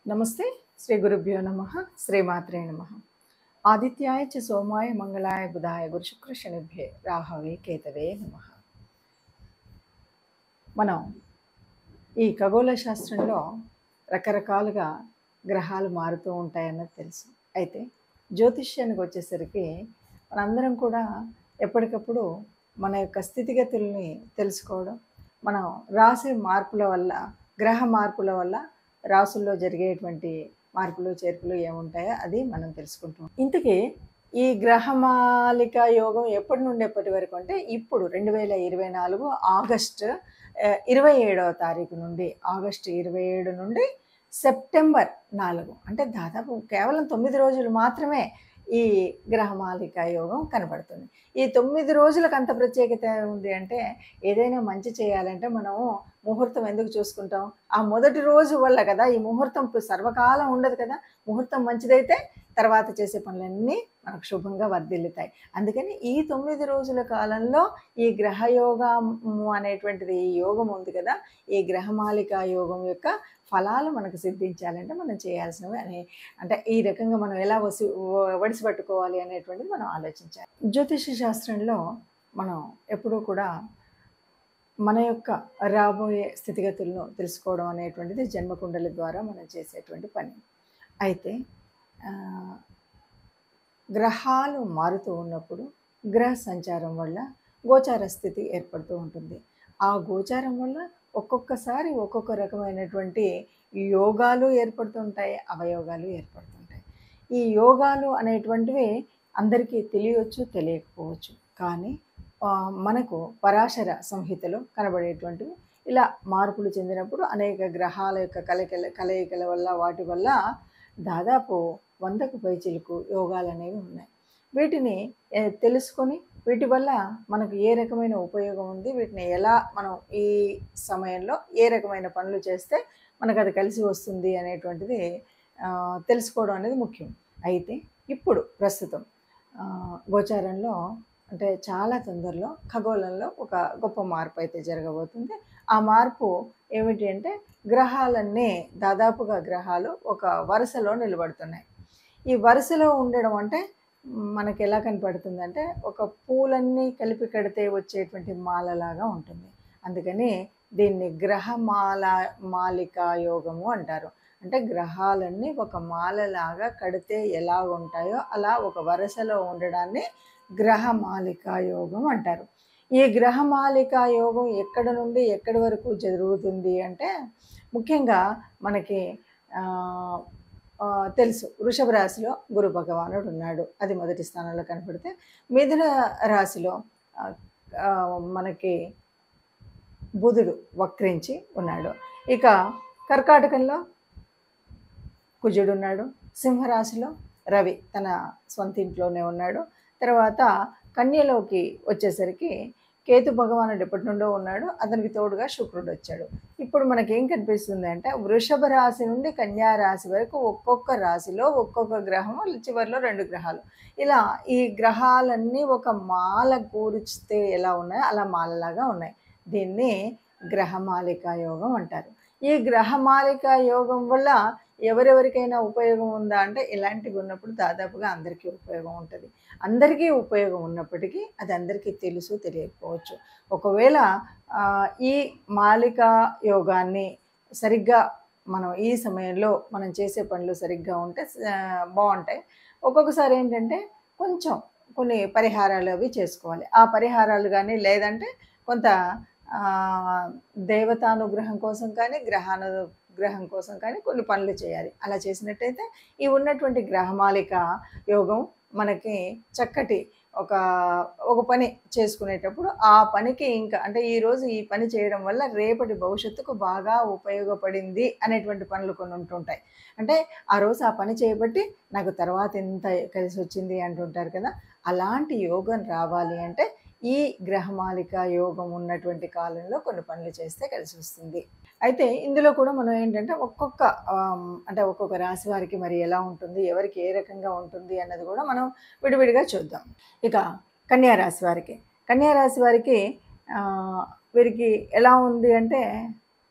నమస్తే శ్రీ గురుభ్యో నమ శ్రీమాత్రే నమ ఆదిత్యాయ చ సోమాయ మంగళాయ బుధాయ గురు శుక్ర శనిభ్యే రాహవే కేతవే నమ మనం ఈ ఖగోళ శాస్త్రంలో రకరకాలుగా గ్రహాలు మారుతూ ఉంటాయన్నది తెలుసు అయితే జ్యోతిష్యానికి వచ్చేసరికి మనందరం కూడా ఎప్పటికప్పుడు మన యొక్క స్థితిగతుల్ని తెలుసుకోవడం మనం రాసే మార్పుల వల్ల గ్రహ మార్పుల వల్ల రాసుల్లో జరిగేటువంటి మార్పులు చేర్పులు ఏముంటాయో అది మనం తెలుసుకుంటాం ఇంతకీ ఈ గ్రహమాలిక యోగం ఎప్పటి నుండి ఎప్పటి వరకు అంటే ఇప్పుడు రెండు వేల ఇరవై నాలుగు ఆగస్ట్ ఇరవై ఏడవ తారీఖు నుండి ఆగస్టు ఇరవై ఏడు నుండి సెప్టెంబర్ నాలుగు అంటే దాదాపు కేవలం తొమ్మిది రోజులు మాత్రమే ఈ గ్రహమాలిక యోగం కనబడుతుంది ఈ తొమ్మిది రోజులకు అంత ప్రత్యేకత ఉంది అంటే ఏదైనా మంచి చేయాలంటే మనము ముహూర్తం ఎందుకు చూసుకుంటాం ఆ మొదటి రోజు వల్ల కదా ఈ ముహూర్తం సర్వకాలం ఉండదు కదా ముహూర్తం మంచిదైతే తర్వాత చేసే పనులన్నీ మనకు శుభంగా వర్ధిల్లుతాయి అందుకని ఈ తొమ్మిది రోజుల కాలంలో ఈ గ్రహయోగము అనేటువంటిది ఈ యోగం ఉంది కదా ఈ గ్రహమాలిక యోగం యొక్క ఫలాలు మనకు సిద్ధించాలంటే మనం చేయాల్సినవి అనే అంటే ఈ రకంగా మనం ఎలా వసి వడిసి పట్టుకోవాలి అనేటువంటిది మనం ఆలోచించాలి జ్యోతిష శాస్త్రంలో మనం ఎప్పుడూ కూడా మన యొక్క రాబోయే స్థితిగతులను తెలుసుకోవడం అనేటువంటిది జన్మకుండల ద్వారా మనం చేసేటువంటి పని అయితే గ్రహాలు మారుతూ ఉన్నప్పుడు గ్రహ సంచారం వల్ల గోచార స్థితి ఏర్పడుతూ ఉంటుంది ఆ గోచారం వల్ల ఒక్కొక్కసారి ఒక్కొక్క రకమైనటువంటి యోగాలు ఏర్పడుతుంటాయి అవయోగాలు ఏర్పడుతుంటాయి ఈ యోగాలు అనేటువంటివి అందరికీ తెలియవచ్చు తెలియకపోవచ్చు కానీ మనకు పరాశర సంహితలో కనబడేటువంటివి ఇలా మార్పులు చెందినప్పుడు అనేక గ్రహాల యొక్క కలయికల కలయికల వల్ల వాటి వల్ల దాదాపు వందకు పైచిలకు యోగాలు అనేవి ఉన్నాయి వీటిని తెలుసుకొని వీటి వల్ల మనకు ఏ రకమైన ఉపయోగం ఉంది వీటిని ఎలా మనం ఈ సమయంలో ఏ రకమైన పనులు చేస్తే మనకు అది కలిసి వస్తుంది అనేటువంటిది తెలుసుకోవడం అనేది ముఖ్యం అయితే ఇప్పుడు ప్రస్తుతం గోచారంలో అంటే చాలా తొందరలో ఖగోళంలో ఒక గొప్ప మార్పు అయితే జరగబోతుంది ఆ మార్పు ఏమిటి అంటే గ్రహాలన్నీ దాదాపుగా గ్రహాలు ఒక వరుసలో నిలబడుతున్నాయి ఈ వరుసలో ఉండడం అంటే మనకి ఎలా కనపడుతుంది అంటే ఒక పూలన్నీ కలిపి కడితే వచ్చేటువంటి మాలలాగా ఉంటుంది అందుకని దీన్ని గ్రహమాల మాలిక యోగము అంటారు అంటే గ్రహాలన్నీ ఒక మాలలాగా కడితే ఎలా ఉంటాయో అలా ఒక వరుసలో ఉండడాన్ని గ్రహమాలిక యోగం అంటారు ఈ గ్రహమాలిక యోగం ఎక్కడ నుండి ఎక్కడి వరకు జరుగుతుంది అంటే ముఖ్యంగా మనకి తెలుసు వృషభ రాశిలో గురు భగవానుడు ఉన్నాడు అది మొదటి స్థానంలో కనపడితే మిథున రాశిలో మనకి బుధుడు వక్రించి ఉన్నాడు ఇక కర్కాటకంలో కుజుడు ఉన్నాడు సింహరాశిలో రవి తన సొంత ఇంట్లోనే ఉన్నాడు తర్వాత కన్యలోకి వచ్చేసరికి కేతు భగవానుడు ఎప్పటి నుండో ఉన్నాడు అతనికి తోడుగా శుక్రుడు వచ్చాడు ఇప్పుడు మనకి ఏం కనిపిస్తుంది అంటే వృషభ రాశి నుండి కన్యా రాశి వరకు ఒక్కొక్క రాశిలో ఒక్కొక్క గ్రహం చివరిలో రెండు గ్రహాలు ఇలా ఈ గ్రహాలన్నీ ఒక మాల కూర్చితే ఎలా ఉన్నాయో అలా మాలలాగా ఉన్నాయి దీన్ని గ్రహమాలిక యోగం అంటారు ఈ గ్రహమాలిక యోగం వల్ల ఎవరెవరికైనా ఉపయోగం ఉందా అంటే ఇలాంటివి ఉన్నప్పుడు దాదాపుగా అందరికీ ఉపయోగం ఉంటుంది అందరికీ ఉపయోగం ఉన్నప్పటికీ అది అందరికీ తెలుసు తెలియకపోవచ్చు ఒకవేళ ఈ మాలిక యోగాన్ని సరిగ్గా మనం ఈ సమయంలో మనం చేసే పనులు సరిగ్గా ఉంటే బాగుంటాయి ఒక్కొక్కసారి ఏంటంటే కొంచెం కొన్ని పరిహారాలు అవి చేసుకోవాలి ఆ పరిహారాలు కానీ లేదంటే కొంత దేవతానుగ్రహం కోసం కానీ గ్రహాను గ్రహం కోసం కానీ కొన్ని పనులు చేయాలి అలా చేసినట్టయితే ఈ ఉన్నటువంటి గ్రహమాలిక యోగం మనకి చక్కటి ఒక ఒక పని చేసుకునేటప్పుడు ఆ పనికి ఇంకా అంటే ఈరోజు ఈ పని చేయడం వల్ల రేపటి భవిష్యత్తుకు బాగా ఉపయోగపడింది అనేటువంటి పనులు కొన్ని ఉంటుంటాయి అంటే ఆ రోజు ఆ పని చేయబట్టి నాకు తర్వాత ఎంత కలిసి వచ్చింది అంటుంటారు కదా అలాంటి యోగం రావాలి అంటే ఈ గ్రహమాలిక యోగం ఉన్నటువంటి కాలంలో కొన్ని పనులు చేస్తే కలిసి వస్తుంది అయితే ఇందులో కూడా మనం ఏంటంటే ఒక్కొక్క అంటే ఒక్కొక్క రాశి వారికి మరి ఎలా ఉంటుంది ఎవరికి ఏ రకంగా ఉంటుంది అన్నది కూడా మనం విడివిడిగా చూద్దాం ఇక కన్యా రాశి వారికి కన్యా రాశి వారికి వీరికి ఎలా ఉంది అంటే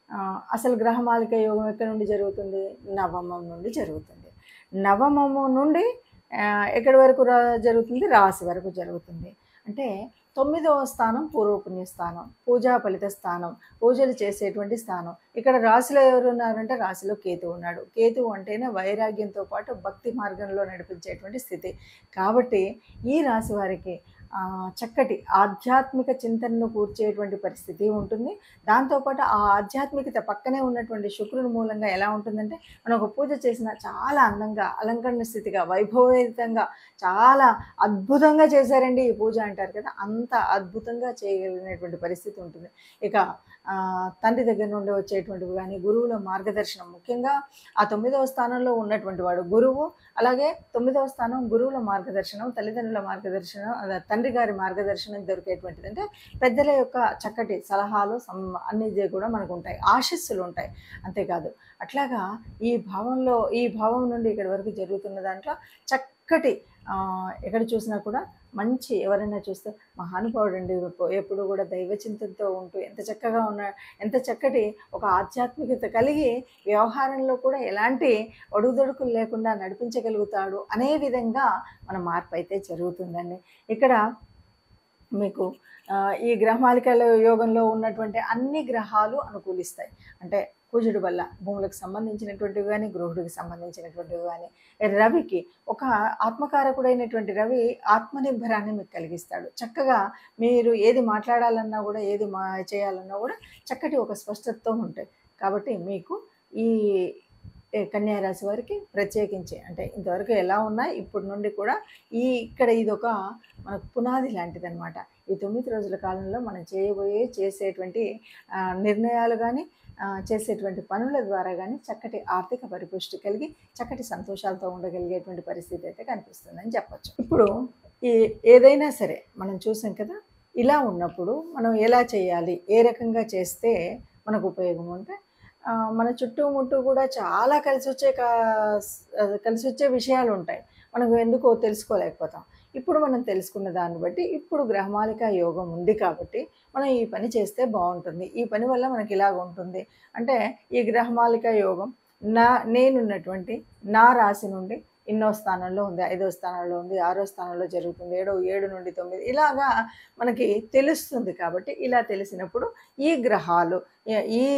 ఆ, అసలు గ్రహమాలిక యోగం ఎక్కడి నుండి జరుగుతుంది నవమం నుండి జరుగుతుంది నవమము నుండి ఆ, ఎక్కడి వరకు రా జరుగుతుంది రాశి వరకు జరుగుతుంది అంటే తొమ్మిదవ స్థానం పూర్వపుణ్య స్థానం పూజా ఫలిత స్థానం పూజలు చేసేటువంటి స్థానం ఇక్కడ రాశిలో ఎవరు ఉన్నారంటే రాశిలో కేతు ఉన్నాడు కేతు అంటేనే వైరాగ్యంతో పాటు భక్తి మార్గంలో నడిపించేటువంటి స్థితి కాబట్టి ఈ రాశి వారికి ఆ, చక్కటి ఆధ్యాత్మిక చింతనను కూర్చేటువంటి పరిస్థితి ఉంటుంది దాంతోపాటు ఆ ఆధ్యాత్మికత పక్కనే ఉన్నటువంటి శుక్రుని మూలంగా ఎలా ఉంటుందంటే మనం ఒక పూజ చేసిన చాలా అందంగా అలంకరణ స్థితిగా వైభవయుతంగా చాలా అద్భుతంగా చేశారండి ఈ పూజ అంటారు కదా అంత అద్భుతంగా చేయగలిగినటువంటి పరిస్థితి ఉంటుంది ఇక ఆ, తండ్రి దగ్గర నుండి వచ్చేటువంటివి కానీ గురువుల మార్గదర్శనం ముఖ్యంగా ఆ తొమ్మిదవ స్థానంలో ఉన్నటువంటి వాడు గురువు అలాగే తొమ్మిదవ స్థానం గురువుల మార్గదర్శనం తల్లిదండ్రుల మార్గదర్శనం అదే తండ్రి గారి మార్గదర్శనం దొరికేటువంటిది అంటే పెద్దల యొక్క చక్కటి సలహాలు సం అన్ని కూడా మనకు ఉంటాయి ఆశస్సులు ఉంటాయి అంతేకాదు అట్లాగా ఈ భావంలో ఈ భావం నుండి ఇక్కడి వరకు జరుగుతున్న దాంట్లో చక్కటి ఆ, ఎక్కడ చూసినా కూడా మంచి ఎవరైనా చూస్తే మహానుభావుడు అండి ఎప్పుడు కూడా దైవ చింతనతో ఉంటూ ఎంత చక్కగా ఉన్న ఎంత చక్కటి ఒక ఆధ్యాత్మికత కలిగి వ్యవహారంలో కూడా ఎలాంటి ఒడుదొడుకులు లేకుండా నడిపించగలుగుతాడు అనే విధంగా మన మార్పు అయితే జరుగుతుందండి ఇక్కడ మీకు ఆ, ఈ గ్రహమాలికల యోగంలో ఉన్నటువంటి అన్ని గ్రహాలు అనుకూలిస్తాయి అంటే కుజుడు వల్ల భూములకు సంబంధించినటువంటివి కానీ గృహుడికి సంబంధించినటువంటివి కానీ రవికి ఒక ఆత్మకారకుడైనటువంటి రవి ఆత్మనిర్భరాన్ని మీకు కలిగిస్తాడు చక్కగా మీరు ఏది మాట్లాడాలన్నా కూడా ఏది మా చేయాలన్నా కూడా చక్కటి ఒక స్పష్టతతో ఉంటాయి కాబట్టి మీకు ఈ ఏ కన్యా రాశి వారికి ప్రత్యేకించి అంటే ఇంతవరకు ఎలా ఉన్నాయి ఇప్పటి నుండి కూడా ఈ ఇక్కడ ఇది ఒక మనకు పునాది లాంటిది అనమాట ఈ తొమ్మిది రోజుల కాలంలో మనం చేయబోయే చేసేటువంటి ఆ, నిర్ణయాలు కానీ చేసేటువంటి పనుల ద్వారా కానీ చక్కటి ఆర్థిక పరిపుష్టి కలిగి చక్కటి సంతోషాలతో ఉండగలిగేటువంటి పరిస్థితి అయితే కనిపిస్తుందని చెప్పొచ్చు ఇప్పుడు ఈ ఏదైనా సరే మనం చూసాం కదా ఇలా ఉన్నప్పుడు మనం ఎలా చేయాలి ఏ రకంగా చేస్తే మనకు ఉపయోగం అంటే ఆ, మన చుట్టుముట్టు కూడా చాలా కలిసి వచ్చే కా- కలిసి వచ్చే విషయాలు ఉంటాయి మనకు ఎందుకో తెలుసుకోలేకపోతాం ఇప్పుడు మనం తెలుసుకున్న దాన్ని బట్టి ఇప్పుడు గ్రహమాలిక యోగం ఉంది కాబట్టి మనం ఈ పని చేస్తే బాగుంటుంది ఈ పని వల్ల మనకి ఇలాగ ఉంటుంది అంటే ఈ గ్రహమాలిక యోగం నా నేనున్నటువంటి నా రాశి నుండి ఎన్నో స్థానంలో ఉంది ఐదో స్థానంలో ఉంది ఆరో స్థానంలో జరుగుతుంది ఏడో ఏడు నుండి తొమ్మిది ఇలాగా మనకి తెలుస్తుంది కాబట్టి ఇలా తెలిసినప్పుడు ఈ గ్రహాలు ఈ- ఈ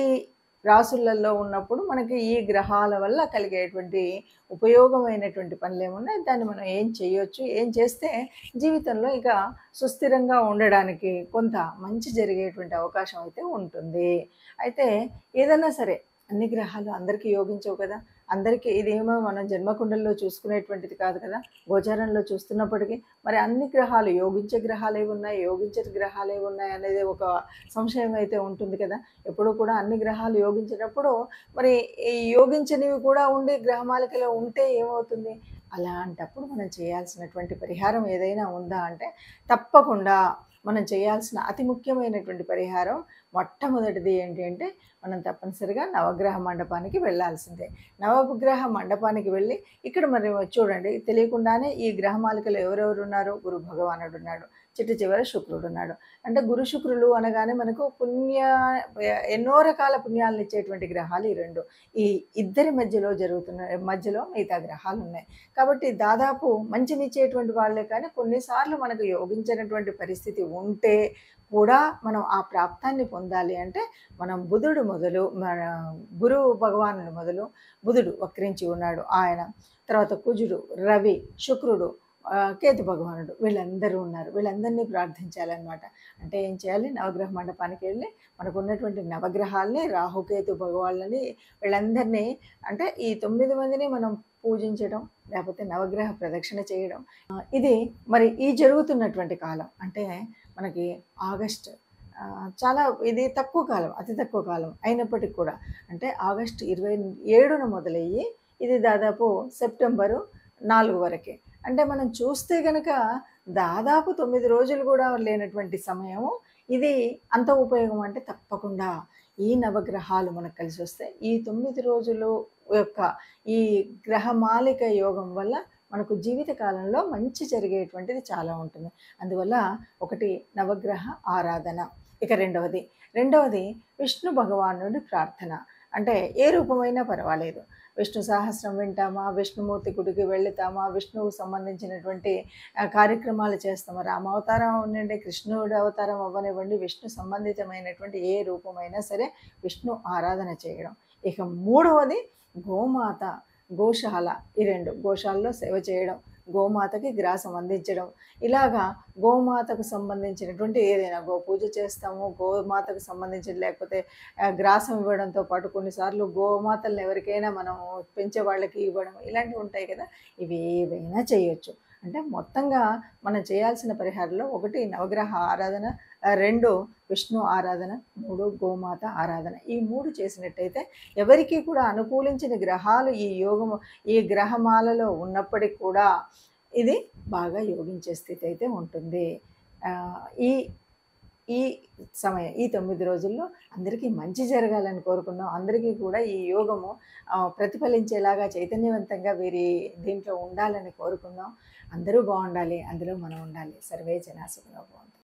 రాసులలో ఉన్నప్పుడు మనకి ఈ గ్రహాల వల్ల కలిగేటువంటి ఉపయోగమైనటువంటి పనులు ఏమున్నాయి దాన్ని మనం ఏం చేయొచ్చు ఏం చేస్తే జీవితంలో ఇక సుస్థిరంగా ఉండడానికి కొంత మంచి జరిగేటువంటి అవకాశం అయితే ఉంటుంది అయితే ఏదైనా సరే అన్ని గ్రహాలు అందరికీ యోగించవు కదా అందరికీ ఇదేమో మనం జన్మకుండల్లో చూసుకునేటువంటిది కాదు కదా గోచారంలో చూస్తున్నప్పటికీ మరి అన్ని గ్రహాలు యోగించే గ్రహాలు ఏవి ఉన్నాయి యోగించే గ్రహాలు ఏవి ఉన్నాయి అనేది ఒక సంశయం అయితే ఉంటుంది కదా ఎప్పుడూ కూడా అన్ని గ్రహాలు యోగించినప్పుడు మరి ఈ యోగించనివి కూడా ఉండి గ్రహమాలికలో ఉంటే ఏమవుతుంది అలాంటప్పుడు మనం చేయాల్సినటువంటి పరిహారం ఏదైనా ఉందా అంటే తప్పకుండా మనం చేయాల్సిన అతి ముఖ్యమైనటువంటి పరిహారం మొట్టమొదటిది ఏంటి అంటే మనం తప్పనిసరిగా నవగ్రహ మండపానికి వెళ్ళాల్సిందే నవగ్రహ మండపానికి వెళ్ళి ఇక్కడ మరి చూడండి తెలియకుండానే ఈ గ్రహమాలికలు ఎవరెవరు ఉన్నారు గురు భగవానుడు ఉన్నాడు చిట్ట చివర శుక్రుడు ఉన్నాడు అంటే గురు శుక్రులు అనగానే మనకు పుణ్య ఎన్నో రకాల పుణ్యాలను ఇచ్చేటువంటి గ్రహాలు ఈ రెండు ఈ ఇద్దరి మధ్యలో జరుగుతున్న మధ్యలో మిగతా గ్రహాలు ఉన్నాయి కాబట్టి దాదాపు మంచినిచ్చేటువంటి వాళ్ళే కానీ కొన్నిసార్లు మనకు యోగించినటువంటి పరిస్థితి ఉంటే కూడా మనం ఆ ప్రాప్తాన్ని పొందాలి అంటే మనం బుధుడు మొదలు మన గురువు భగవానుడు మొదలు బుధుడు వక్రించి ఉన్నాడు ఆయన తర్వాత కుజుడు రవి శుక్రుడు ఆ, కేతు భగవానుడు వీళ్ళందరూ ఉన్నారు వీళ్ళందరినీ ప్రార్థించాలన్నమాట అంటే ఏం చేయాలి నవగ్రహ మండపానికి వెళ్ళి మనకు ఉన్నటువంటి నవగ్రహాల్ని రాహుకేతు భగవాళ్ళని వీళ్ళందరినీ అంటే ఈ తొమ్మిది మందిని మనం పూజించడం లేకపోతే నవగ్రహ ప్రదక్షిణ చేయడం ఆ, ఇది మరి ఈ జరుగుతున్నటువంటి కాలం అంటే మనకి ఆగస్ట్ ఆ, చాలా ఇది తక్కువ కాలం అతి తక్కువ కాలం అయినప్పటికీ కూడా అంటే ఆగస్టు ఇరవై ఏడున మొదలయ్యి ఇది దాదాపు సెప్టెంబరు నాలుగు వరకే అంటే మనం చూస్తే కనుక దాదాపు తొమ్మిది రోజులు కూడా లేనటువంటి సమయము ఇది అంత ఉపయోగం అంటే తప్పకుండా ఈ నవగ్రహాలు మనకు కలిసి వస్తే ఈ తొమ్మిది రోజులు యొక్క ఈ గ్రహమాలిక యోగం వల్ల మనకు జీవిత కాలంలో మంచి జరిగేటువంటిది చాలా ఉంటుంది అందువల్ల ఒకటి నవగ్రహ ఆరాధన ఇక రెండవది రెండవది విష్ణు భగవానుడి ప్రార్థన అంటే ఏ రూపమైనా పర్వాలేదు విష్ణు సహస్రం వింటామా విష్ణుమూర్తి గుడికి వెళుతామా విష్ణువుకు సంబంధించినటువంటి ఆ, కార్యక్రమాలు చేస్తామా రామావతారం ఉండండి కృష్ణుడి అవతారం అవ్వనివ్వండి విష్ణు సంబంధితమైనటువంటి ఏ రూపమైనా సరే విష్ణు ఆరాధన చేయడం ఇక మూడవది గోమాత గోశాల ఈ రెండు గోశాలలో సేవ చేయడం గోమాతకి గ్రాసం అందించడం ఇలాగా గోమాతకు సంబంధించినటువంటి ఏదైనా గో పూజ చేస్తాము గోమాతకు సంబంధించిన లేకపోతే ఆ, గ్రాసం ఇవ్వడంతో పాటు కొన్నిసార్లు గోమాతలను ఎవరికైనా మనం పెంచే వాళ్ళకి ఇవ్వడం ఇలాంటివి ఉంటాయి కదా ఇవి ఏవైనా చేయొచ్చు అంటే మొత్తంగా మనం చేయాల్సిన పరిహారంలో ఒకటి నవగ్రహ ఆరాధన ఆ, రెండు విష్ణు ఆరాధన మూడు గోమాత ఆరాధన ఈ మూడు చేసినట్టయితే ఎవరికి కూడా అనుకూలించిన గ్రహాలు ఈ యోగము ఈ గ్రహమాలలో ఉన్నప్పటికీ కూడా ఇది బాగా యోగించే స్థితి అయితే ఉంటుంది ఆ, ఈ ఈ సమయం ఈ తొమ్మిది రోజుల్లో అందరికీ మంచి జరగాలని కోరుకుందాం అందరికీ కూడా ఈ యోగము ఆ, ప్రతిఫలించేలాగా చైతన్యవంతంగా వీరి దీంట్లో ఉండాలని కోరుకుందాం అందరూ బాగుండాలి అందులో మనం ఉండాలి సర్వే జనాసుకులో బాగుంది